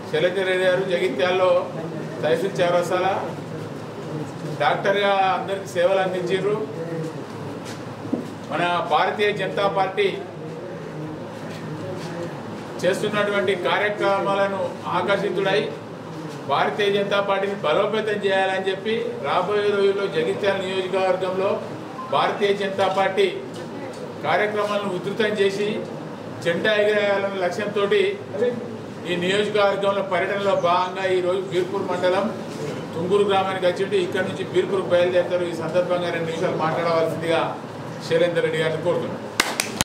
శైలజ రెడ్డి గారు జగిత్యాల్లో తహసీల్ చౌరస్తాల డాక్టర్గా అందరికి సేవలు అందించారు మన భారతీయ జనతా పార్టీ చేస్తున్నటువంటి కార్యక్రమాలను ఆకర్షితుడై భారతీయ జనతా పార్టీని బలోపేతం చేయాలని చెప్పి రాబోయే రోజుల్లో జగిత్యాల నియోజకవర్గంలో భారతీయ జనతా పార్టీ కార్యక్రమాలను ఉధృతం చేసి జెండా ఎగిరేయాలన్న లక్ష్యంతో ఈ నియోజకవర్గంలో పర్యటనలో భాగంగా ఈరోజు బీర్పూర్ మండలం తుంగూరు గ్రామానికి వచ్చి ఇక్కడ నుంచి బీర్పూర్ బయలుదేరుతారు ఈ సందర్భంగా రెండు నిమిషాలు మాట్లాడవలసిందిగా శైలేందర్ రెడ్డి గారిని కోరుతున్నాను